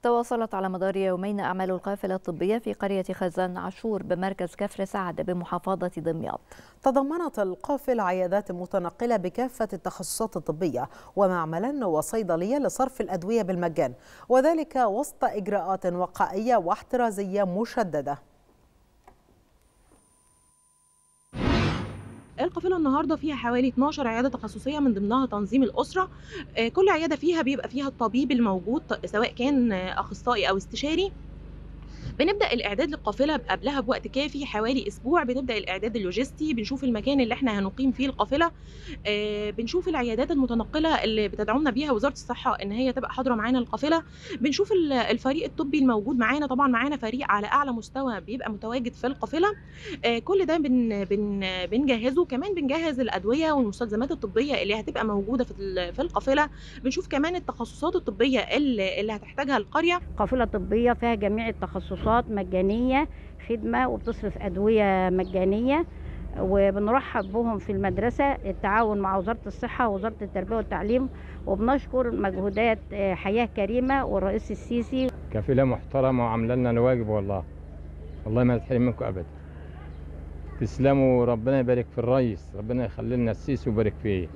تواصلت على مدار يومين أعمال القافلة الطبية في قرية خزان عاشور بمركز كفر سعد بمحافظة دمياط تضمنت القافلة عيادات متنقلة بكافة التخصصات الطبية ومعملا وصيدلية لصرف الأدوية بالمجان وذلك وسط إجراءات وقائية واحترازية مشددة القافله النهارده فيها حوالي 12 عياده تخصصيه من ضمنها تنظيم الاسره كل عياده فيها بيبقى فيها الطبيب الموجود سواء كان اخصائي او استشاري بنبدا الاعداد للقافله قبلها بوقت كافي حوالي اسبوع بنبدا الاعداد اللوجستي بنشوف المكان اللي احنا هنقيم فيه القافله آه بنشوف العيادات المتنقله اللي بتدعمنا بيها وزاره الصحه ان هي تبقى حاضره معانا القافله بنشوف الفريق الطبي الموجود معانا طبعا معانا فريق على اعلى مستوى بيبقى متواجد في القافله آه كل ده بن بن بنجهزه كمان بنجهز الادويه والمستلزمات الطبيه اللي هتبقى موجوده في في القافله بنشوف كمان التخصصات الطبيه اللي, اللي هتحتاجها القريه قافله طبيه فيها جميع التخصصات كورسات مجانية خدمة وبتصرف أدوية مجانية وبنرحب بهم في المدرسة التعاون مع وزارة الصحة ووزارة التربية والتعليم وبنشكر مجهودات حياة كريمة والرئيس السيسي كفيلة محترمة وعاملة لنا الواجب والله والله ما نتحرم منكم أبدا تسلموا وربنا يبارك في الرئيس ربنا يخلي لنا السيسي ويبارك فيه